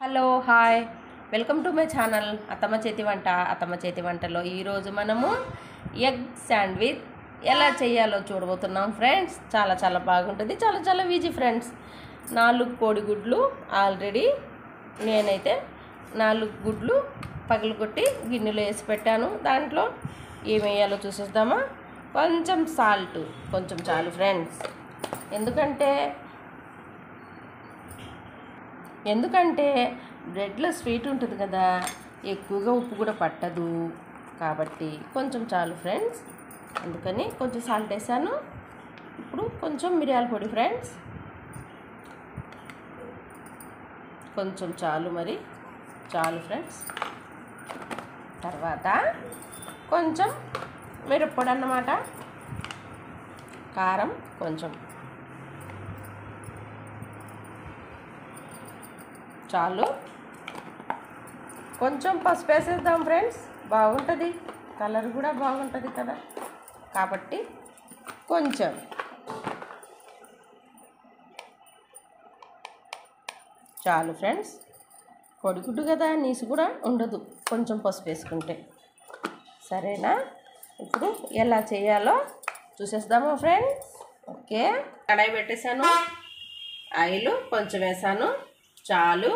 hello hi welcome to my channel అత్తమ్మ చేతి వంట అత్తమ్మ చేతి వంటలో ఈరోజు మనము ఎగ్ శాండ్విచ్ ఎలా చేయాలో చూడబోతున్నాం ఫ్రెండ్స్ చాలా చాలా బాగుంటుంది చాలా చాలా ఈజీ ఫ్రెండ్స్ నాలుగు కోడిగుడ్లు ఆల్రెడీ నేనైతే నాలుగు గుడ్లు పగలగొట్టి గిన్నెలో వేసి పెట్టాను దాంట్లో ఏం వేయాలో చూసేద్దామా కొంచెం సాల్ట్ కొంచెం చాలు ఫ్రెండ్స్ ఎందుకంటే ఎందుకంటే బ్రెడ్లో స్వీట్ ఉంటుంది కదా ఎక్కువగా ఉప్పు కూడా పట్టదు కాబట్టి కొంచెం చాలు ఫ్రెండ్స్ అందుకని కొంచెం సాల్ట్ వేసాను ఇప్పుడు కొంచెం మిరియాల పొడి ఫ్రెండ్స్ కొంచెం చాలు మరి చాలు ఫ్రెండ్స్ తర్వాత కొంచెం మిరప్పొడి అన్నమాట కారం కొంచెం చాలు కొంచెం పసుపు వేసేద్దాం ఫ్రెండ్స్ బాగుంటుంది కలర్ కూడా బాగుంటుంది కదా కాబట్టి కొంచెం చాలు ఫ్రెండ్స్ కొడుకుడు కదా నీసు కూడా ఉండదు కొంచెం పసుపు వేసుకుంటే సరేనా ఇప్పుడు ఎలా చేయాలో చూసేద్దామా ఫ్రెండ్స్ ఓకే కడాయి పెట్టేశాను ఆయిల్ కొంచెం వేసాను చాలు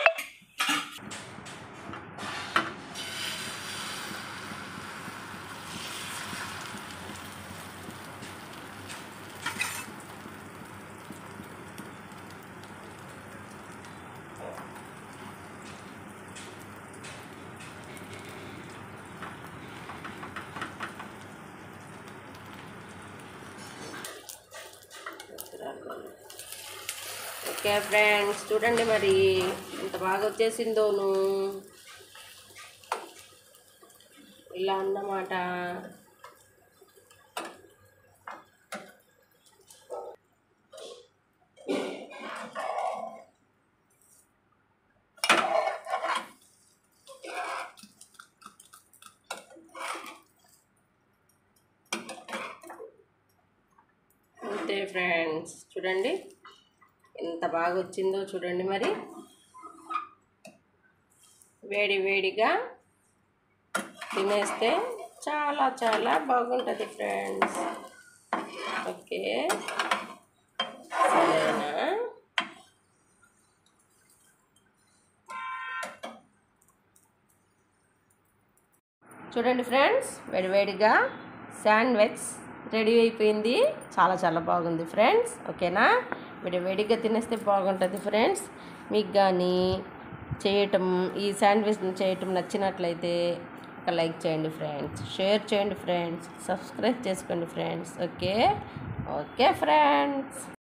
ఓకే ఫ్రెండ్స్ చూడండి మరి ఎంత బాగా వచ్చేసిందోను ఇలా అన్నమాట అంతే ఫ్రెండ్స్ చూడండి ఎంత బాగా వచ్చిందో చూడండి మరి వేడి వేడిగా తినేస్తే చాలా చాలా బాగుంటుంది ఫ్రెండ్స్ ఓకే సరేనా చూడండి ఫ్రెండ్స్ వేడివేడిగా శాండ్విచ్ రెడీ అయిపోయింది చాలా చాలా బాగుంది ఫ్రెండ్స్ ఓకేనా వేడివేడిగా తినేస్తే బాగుంటుంది ఫ్రెండ్స్ మీకు కానీ చేయటం ఈ శాండ్విచ్ చేయటం నచ్చినట్లయితే ఒక లైక్ చేయండి ఫ్రెండ్స్ షేర్ చేయండి ఫ్రెండ్స్ సబ్స్క్రైబ్ చేసుకోండి ఫ్రెండ్స్ ఓకే ఓకే ఫ్రెండ్స్